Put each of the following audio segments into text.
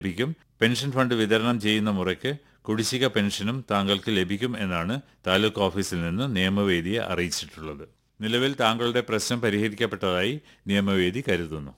ലഭിക്കും pension fund വിതരണം ചെയ്യുന്ന മുറയ്ക്ക് കുടിശ്ശിക പെൻഷനും താങ്കൾക്ക് ലഭിക്കും എന്നാണ് താലൂക്ക് ഓഫീസിൽ നിന്ന് നിയമവേദിയെ അറിയിച്ചിട്ടുള്ളത് നിലവിൽ താങ്കളുടെ പ്രശ്നം പരിഹരിക്കപ്പെട്ടതായി നിയമവേദി കരുതുന്നു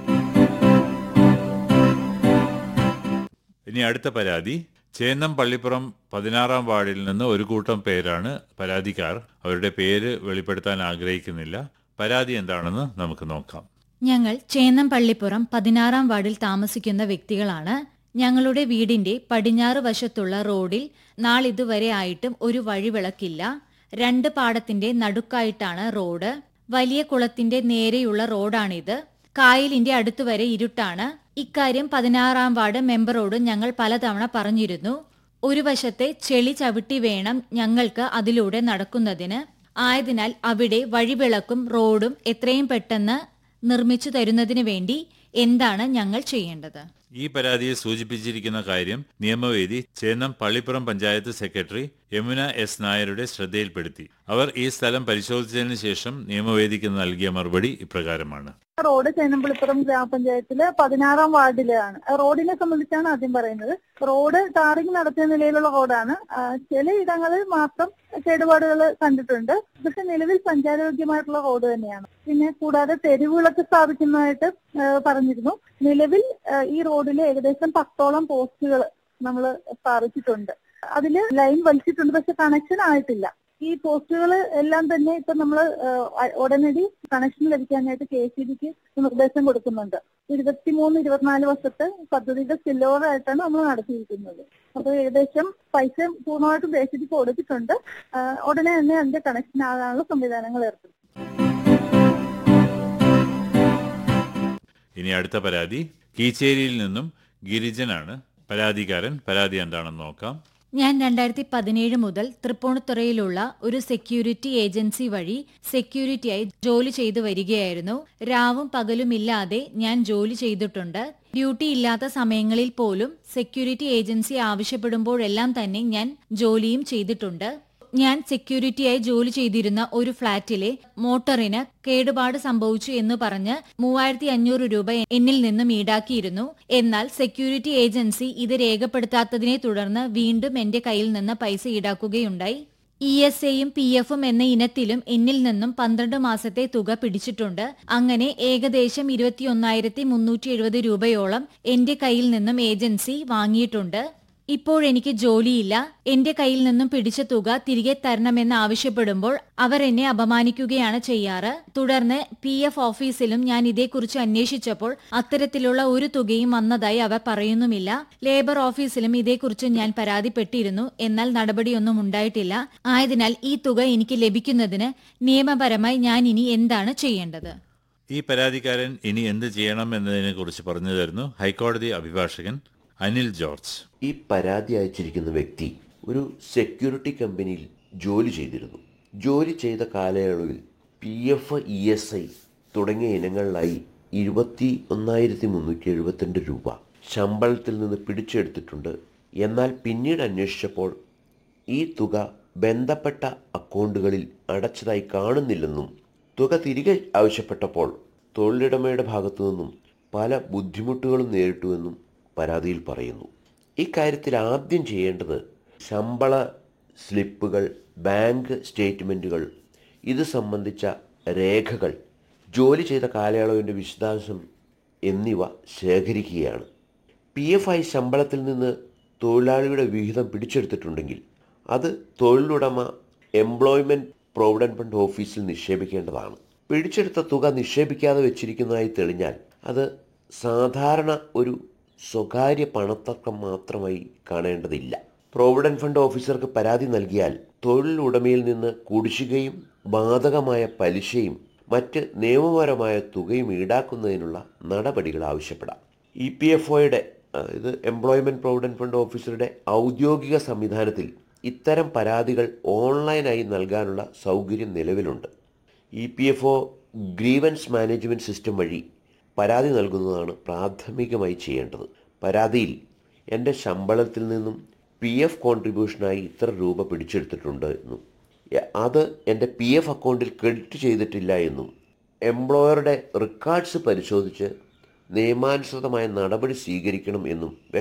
ഇനി അടുത്ത പരാതി ചേന്നം പള്ളിപ്പുറം പതിനാറാം വാർഡിൽ നിന്ന് ഒരു കൂട്ടം പേരാണ് പരാതിക്കാർ അവരുടെ പേര് വെളിപ്പെടുത്താൻ ആഗ്രഹിക്കുന്നില്ല പരാതി എന്താണെന്ന് നമുക്ക് നോക്കാം ഞങ്ങൾ ചേന്നം പള്ളിപ്പുറം പതിനാറാം വാർഡിൽ താമസിക്കുന്ന വ്യക്തികളാണ് ഞങ്ങളുടെ വീടിന്റെ പടിഞ്ഞാറ് വശത്തുള്ള റോഡിൽ നാളിതുവരെ ആയിട്ടും ഒരു വഴിവിളക്കില്ല രണ്ട് പാടത്തിന്റെ നടുക്കായിട്ടാണ് റോഡ് വലിയ കുളത്തിന്റെ നേരെയുള്ള റോഡാണിത് കായലിന്റെ അടുത്തുവരെ ഇരുട്ടാണ് ഇക്കാര്യം പതിനാറാം വാർഡ് മെമ്പറോട് ഞങ്ങൾ പലതവണ പറഞ്ഞിരുന്നു ഒരു വശത്തെ ചെളി ചവിട്ടി വേണം ഞങ്ങൾക്ക് അതിലൂടെ നടക്കുന്നതിന് ആയതിനാൽ അവിടെ വഴിവിളക്കും റോഡും എത്രയും പെട്ടെന്ന് നിർമ്മിച്ചു തരുന്നതിന് വേണ്ടി എന്താണ് ഞങ്ങൾ ചെയ്യേണ്ടത് ഈ പരാതിയിൽ സൂചിപ്പിച്ചിരിക്കുന്ന കാര്യം നിയമവേദി ചേന്നം പള്ളിപ്പുറം പഞ്ചായത്ത് സെക്രട്ടറി യമുന എസ് നായരുടെ ശ്രദ്ധയിൽപ്പെടുത്തി അവർ ഈ സ്ഥലം പരിശോധിച്ചതിന് ശേഷം നിയമവേദിക്ക് നൽകിയ മറുപടി ഇപ്രകാരമാണ് റോഡ് ചേന്നമ്പളിപ്പുറം ഗ്രാമപഞ്ചായത്തില് പതിനാറാം വാർഡിലാണ് റോഡിനെ സംബന്ധിച്ചാണ് ആദ്യം പറയുന്നത് റോഡ് ടാറിംഗ് നടത്തിയ നിലയിലുള്ള റോഡാണ് ആ, ചില ഇടങ്ങളിൽ മാത്രം കേടുപാടുകൾ കണ്ടിട്ടുണ്ട് പക്ഷെ നിലവിൽ സഞ്ചാരയോഗ്യമായിട്ടുള്ള റോഡ് തന്നെയാണ് പിന്നെ കൂടാതെ തെരുവുകളൊക്കെ സ്ഥാപിക്കുന്നതായിട്ട് ആ, പറഞ്ഞിരുന്നു നിലവിൽ ആ, ഈ റോഡിൽ ഏകദേശം പത്തോളം പോസ്റ്റുകൾ നമ്മൾ സ്ഥാപിച്ചിട്ടുണ്ട് അതില് ലൈൻ വലിച്ചിട്ടുണ്ട് പക്ഷെ കണക്ഷൻ ആയിട്ടില്ല ഈ പോസ്റ്റുകൾ എല്ലാം തന്നെ ഇപ്പൊ നമ്മൾ ഉടനടി കണക്ഷൻ ലഭിക്കാനായിട്ട് കെ സി ബിക്ക് നിർദ്ദേശം കൊടുക്കുന്നുണ്ട് ഇരുപത്തിമൂന്ന് ഇരുപത്തിനാല് വർഷത്തെ പദ്ധതിയുടെ സ്പിൽ ഓവർ ആയിട്ടാണ് നമ്മൾ നടത്തിയിരിക്കുന്നത് അപ്പൊ ഏകദേശം പൈസ പൂർണ്ണമായിട്ടും കെ സി ബിക്ക് കൊടുത്തിട്ടുണ്ട് ആ, ഉടനെ തന്നെ അതിന്റെ കണക്ഷൻ ആകാനുള്ള സംവിധാനങ്ങൾ ഏർപ്പെടുത്തും ഇനി അടുത്ത പരാതി കീച്ചേരിയിൽ നിന്നും ഗിരിജനാണ് പരാതിക്കാരൻ പരാതി എന്താണെന്ന് നോക്കാം ഞാൻ രണ്ടായിരത്തി പതിനേഴ് മുതൽ തൃപ്പൂണിത്തുറയിലുള്ള ഒരു സെക്യൂരിറ്റി ഏജൻസി വഴി സെക്യൂരിറ്റിയായി ജോലി ചെയ്തു വരികയായിരുന്നു രാവും പകലും ഇല്ലാതെ ഞാൻ ജോലി ചെയ്തിട്ടുണ്ട് ഡ്യൂട്ടി ഇല്ലാത്ത സമയങ്ങളിൽ പോലും സെക്യൂരിറ്റി ഏജൻസി ആവശ്യപ്പെടുമ്പോഴെല്ലാം തന്നെ ഞാൻ ജോലിയും ചെയ്തിട്ടുണ്ട് ഞാൻ സെക്യൂരിറ്റിയായി ജോലി ചെയ്തിരുന്ന ഒരു ഫ്ളാറ്റിലെ മോട്ടറിന് കേടുപാട് സംഭവിച്ചു എന്ന് പറഞ്ഞ് മൂവായിരത്തി അഞ്ഞൂറ് രൂപ എന്നിൽ നിന്നും ഈടാക്കിയിരുന്നു എന്നാൽ സെക്യൂരിറ്റി ഏജൻസി ഇത് രേഖപ്പെടുത്താത്തതിനെ തുടർന്ന് വീണ്ടും എന്റെ കയ്യിൽ നിന്ന് പൈസ ഈടാക്കുകയുണ്ടായി ഇ എസ് എയും പി എഫും എന്ന ഇനത്തിലും എന്നിൽ നിന്നും പന്ത്രണ്ട് മാസത്തെ തുക പിടിച്ചിട്ടുണ്ട് അങ്ങനെ ഏകദേശം ഇരുപത്തിയൊന്നായിരത്തി മുന്നൂറ്റി എഴുപത് രൂപയോളം എന്റെ കയ്യിൽ നിന്നും ഏജൻസി വാങ്ങിയിട്ടുണ്ട് ഇപ്പോഴെനിക്ക് ജോലിയില്ല എന്റെ കയ്യിൽ നിന്നും പിടിച്ച തുക തിരികെ തരണമെന്ന് ആവശ്യപ്പെടുമ്പോൾ അവർ എന്നെ അപമാനിക്കുകയാണ് ചെയ്യാറ് തുടർന്ന് പി എഫ് ഓഫീസിലും ഞാൻ ഇതേക്കുറിച്ച് അന്വേഷിച്ചപ്പോൾ അത്തരത്തിലുള്ള ഒരു തുകയും വന്നതായി അവർ പറയുന്നുമില്ല ലേബർ ഓഫീസിലും ഇതേക്കുറിച്ച് ഞാൻ പരാതിപ്പെട്ടിരുന്നു എന്നാൽ നടപടിയൊന്നും ഉണ്ടായിട്ടില്ല ആയതിനാൽ ഈ തുക എനിക്ക് ലഭിക്കുന്നതിന് നിയമപരമായി ഞാൻ ഇനി എന്താണ് ചെയ്യേണ്ടത് ഈ പരാതിക്കാരൻ ഇനി എന്ത് ചെയ്യണം എന്നതിനെ കുറിച്ച് പറഞ്ഞു തരുന്നു ഹൈക്കോടതി അഭിഭാഷകൻ അനിൽ ജോർജ് ഈ പരാതി അയച്ചിരിക്കുന്ന വ്യക്തി ഒരു സെക്യൂരിറ്റി കമ്പനിയിൽ ജോലി ചെയ്തിരുന്നു ജോലി ചെയ്ത കാലയളവിൽ P F E S I തുടങ്ങിയ ഇനങ്ങളിലായി ഇരുപത്തി ഒന്നായിരത്തി മുന്നൂറ്റി എഴുപത്തിരണ്ട് രൂപ ശമ്പളത്തിൽ നിന്ന് പിടിച്ചെടുത്തിട്ടുണ്ട് എന്നാൽ പിന്നീട് അന്വേഷിച്ചപ്പോൾ ഈ തുക ബന്ധപ്പെട്ട അക്കൗണ്ടുകളിൽ അടച്ചതായി കാണുന്നില്ലെന്നും തുക തിരികെ ആവശ്യപ്പെട്ടപ്പോൾ തൊഴിലുടമയുടെ ഭാഗത്തു നിന്നും പല ബുദ്ധിമുട്ടുകളും നേരിട്ടുവെന്നും പരാതിയിൽ പറയുന്നു ഇക്കാര്യത്തിൽ ആദ്യം ചെയ്യേണ്ടത് ശമ്പള സ്ലിപ്പുകൾ ബാങ്ക് സ്റ്റേറ്റ്മെൻറ്റുകൾ ഇത് സംബന്ധിച്ച രേഖകൾ ജോലി ചെയ്ത കാലയളവിൻ്റെ വിശദാംശം എന്നിവ ശേഖരിക്കുകയാണ് പി എഫ് ഐ ശമ്പളത്തിൽ നിന്ന് തൊഴിലാളിയുടെ വിഹിതം പിടിച്ചെടുത്തിട്ടുണ്ടെങ്കിൽ അത് തൊഴിലുടമ എംപ്ലോയ്മെൻറ്റ് പ്രോവിഡൻറ്റ് ഫണ്ട് ഓഫീസിൽ നിക്ഷേപിക്കേണ്ടതാണ് പിടിച്ചെടുത്ത തുക നിക്ഷേപിക്കാതെ വെച്ചിരിക്കുന്നതായി തെളിഞ്ഞാൽ അത് സാധാരണ ഒരു സ്വകാര്യ പണത്തക്കം മാത്രമായി കാണേണ്ടതില്ല പ്രോവിഡന്റ് ഫണ്ട് ഓഫീസർക്ക് പരാതി നൽകിയാൽ തൊഴിലുടമയിൽ നിന്ന് കുടിശ്ശികയും ബാധകമായ പലിശയും മറ്റ് നിയമപരമായ തുകയും ഈടാക്കുന്നതിനുള്ള നടപടികൾ ആവശ്യപ്പെടാം ഇ പി എഫ് ഒയുടെ ഇത് എംപ്ലോയ്മെന്റ് പ്രോവിഡന്റ് ഫണ്ട് ഓഫീസറുടെ ഔദ്യോഗിക സംവിധാനത്തിൽ ഇത്തരം പരാതികൾ ഓൺലൈനായി നൽകാനുള്ള സൗകര്യം നിലവിലുണ്ട് E P F O grievance management system വഴി പരാതി നൽകുന്നതാണ് പ്രാഥമികമായി ചെയ്യേണ്ടത് പരാതിയിൽ എൻ്റെ ശമ്പളത്തിൽ നിന്നും പി എഫ് കോൺട്രിബ്യൂഷനായി ഇത്ര രൂപ പിടിച്ചെടുത്തിട്ടുണ്ട് എന്നും എ- അത് എൻ്റെ പി എഫ് അക്കൗണ്ടിൽ ക്രെഡിറ്റ് ചെയ്തിട്ടില്ല എന്നും എംപ്ലോയറുടെ റെക്കോർഡ്സ് പരിശോധിച്ച് നിയമാനുസൃതമായ നടപടി സ്വീകരിക്കണം എന്നും